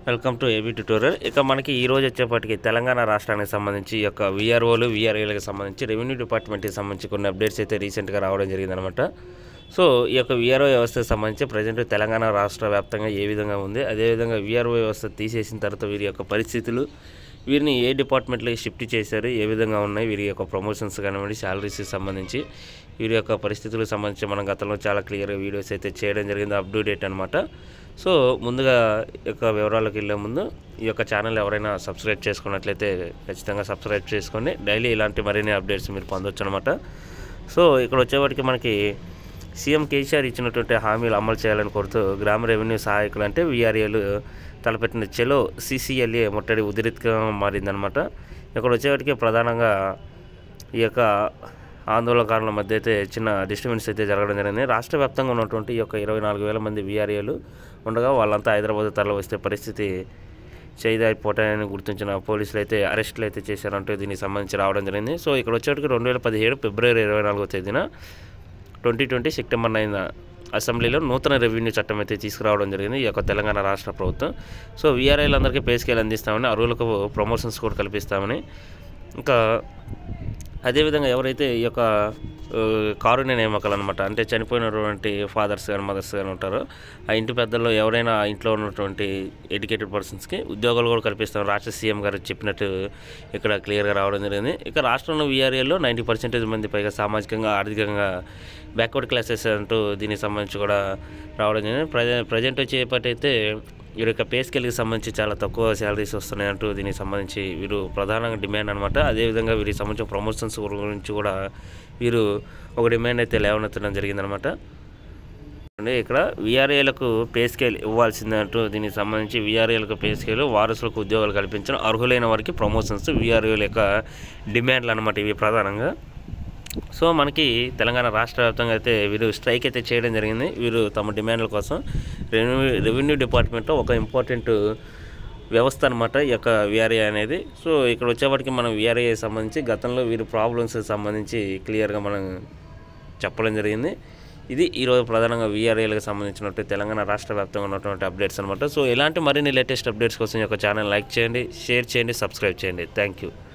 welcome to AB tutorial ఇక మనకి ఈ రోజు వచ్చేప్పటికి తెలంగాణ రాష్ట్రానికి సంబంధించి ఈ యొక్క విఆర్ఓలు విఆర్ఏలకు సంబంధించి రెవెన్యూ డిపార్ట్మెంట్కి సంబంధించి కొన్ని అప్డేట్స్ అయితే రీసెంట్గా రావడం జరిగిందనమాట సో ఈ యొక్క విఆర్ఓ వ్యవస్థకు సంబంధించి ప్రజెంట్ తెలంగాణ రాష్ట్ర వ్యాప్తంగా ఏ విధంగా ఉంది అదేవిధంగా విఆర్ఓ వ్యవస్థ తీసేసిన తర్వాత వీరి యొక్క పరిస్థితులు వీరిని ఏ డిపార్ట్మెంట్లోకి షిఫ్ట్ చేశారు ఏ విధంగా ఉన్నాయి వీరి యొక్క ప్రమోషన్స్ కానివ్వండి శాలరీస్కి సంబంధించి వీరి యొక్క పరిస్థితులకు సంబంధించి మనం గతంలో చాలా క్లియర్గా వీడియోస్ అయితే చేయడం జరిగింది అప్ టు డేట్ అనమాట సో ముందుగా ఈ యొక్క వివరాలకు వెళ్ళే ముందు ఈ యొక్క ఛానల్ ఎవరైనా సబ్స్క్రైబ్ చేసుకున్నట్లయితే ఖచ్చితంగా సబ్స్క్రైబ్ చేసుకోండి డైలీ ఇలాంటి మరిన్ని అప్డేట్స్ మీరు పొందొచ్చు అనమాట సో ఇక్కడ వచ్చేవాటికి మనకి సీఎం కేసీఆర్ ఇచ్చినటువంటి హామీలు అమలు చేయాలని కోరుతూ గ్రామ రెవెన్యూ సహాయకులు అంటే వీఆర్ఏలు తలపెట్టిన చెలో సీసీఎల్ఏ ముట్టడి ఉధృతిగా మారిందనమాట ఇక్కడ వచ్చేవాటికి ప్రధానంగా ఈ యొక్క ఆందోళనకారుల మధ్య అయితే చిన్న డిస్టర్బెన్స్ అయితే జరగడం జరిగింది రాష్ట్ర వ్యాప్తంగా ఉన్నటువంటి ఈ యొక్క ఇరవై నాలుగు వేల మంది వీఆర్ఏలు ఉండగా వాళ్ళంతా హైదరాబాద్ తరలి వస్తే పరిస్థితి చేయిదారిపోతాయని గుర్తించిన పోలీసులు అయితే అరెస్టులు అయితే చేశారంటూ దీనికి సంబంధించి రావడం జరిగింది సో ఇక్కడ వచ్చేటికి రెండు వేల పదిహేడు ఫిబ్రవరి ఇరవై నాలుగో తేదీన ట్వంటీ ట్వంటీ సెప్టెంబర్ నైన్ అసెంబ్లీలో నూతన రెవెన్యూ చట్టం అయితే తీసుకురావడం జరిగింది ఈ యొక్క తెలంగాణ రాష్ట్ర ప్రభుత్వం సో వీఆర్ఐలందరికీ పే స్కేల్ అందిస్తామని అర్హులకు ప్రమోషన్స్ కూడా కల్పిస్తామని ఇంకా అదేవిధంగా ఎవరైతే ఈ యొక్క ఆ, కారుణ్య నియామకాలు అనమాట అంటే చనిపోయినటువంటి ఫాదర్స్ కానీ మదర్స్ కానీ ఉంటారో ఆ ఇంటి పెద్దల్లో ఎవరైనా ఆ ఇంట్లో ఉన్నటువంటి ఎడ్యుకేటెడ్ పర్సన్స్కి ఉద్యోగాలు కూడా కల్పిస్తాం రాష్ట్ర సీఎం గారు చెప్పినట్టు ఇక్కడ క్లియర్గా రావడం జరిగింది ఇక రాష్ట్రంలో వీఆర్ఏలో నైంటీ పర్సెంటేజ్ మంది పైగా సామాజికంగా ఆర్థికంగా బ్యాక్వర్డ్ క్లాసెస్ అంటూ దీనికి సంబంధించి కూడా రావడం జరిగింది ప్రజ ప్రజెంట్ వచ్చేపటైతే వీరి యొక్క పే స్కేల్కి సంబంధించి చాలా తక్కువ శాలరీస్ వస్తున్నాయి అంటూ దీనికి సంబంధించి వీరు ప్రధానంగా డిమాండ్ అనమాట అదేవిధంగా వీరికి సంబంధించిన ప్రమోషన్స్ గురించి కూడా వీరు ఒక డిమాండ్ అయితే లేవనెత్తడం జరిగిందనమాట అంటే ఇక్కడ విఆర్ఏలకు పే స్కేల్ ఇవ్వాల్సిందంటూ దీనికి సంబంధించి విఆర్ఏలకు పే స్కేల్ వారసులకు ఉద్యోగాలు కల్పించడం అర్హులైన వారికి ప్రమోషన్స్ విఆర్ఏల యొక్క డిమాండ్లు అనమాట ఇవి ప్రధానంగా సో మనకి తెలంగాణ రాష్ట్ర వ్యాప్తంగా అయితే వీరు స్ట్రైక్ అయితే చేయడం జరిగింది వీరు తమ డిమాండ్ల కోసం రెవెన్యూ రెవెన్యూ డిపార్ట్మెంట్లో ఒక ఇంపార్టెంట్ వ్యవస్థ అనమాట ఈ యొక్క విఆర్ఏ అనేది సో ఇక్కడ వచ్చేప్పటికి మనం విఆర్ఏ సంబంధించి గతంలో వీరి ప్రాబ్లమ్స్ సంబంధించి క్లియర్గా మనం చెప్పడం జరిగింది ఇది ఈరోజు ప్రధానంగా వీఆర్ఏలకు సంబంధించినట్టు తెలంగాణ రాష్ట్ర వ్యాప్తంగా ఉన్నటువంటి అప్డేట్స్ అనమాట సో ఇలాంటి మరిన్ని లేటెస్ట్ అప్డేట్స్ కోసం ఈ యొక్క ఛానల్ లైక్ చేయండి షేర్ చేయండి సబ్స్క్రైబ్ చేయండి థ్యాంక్ యూ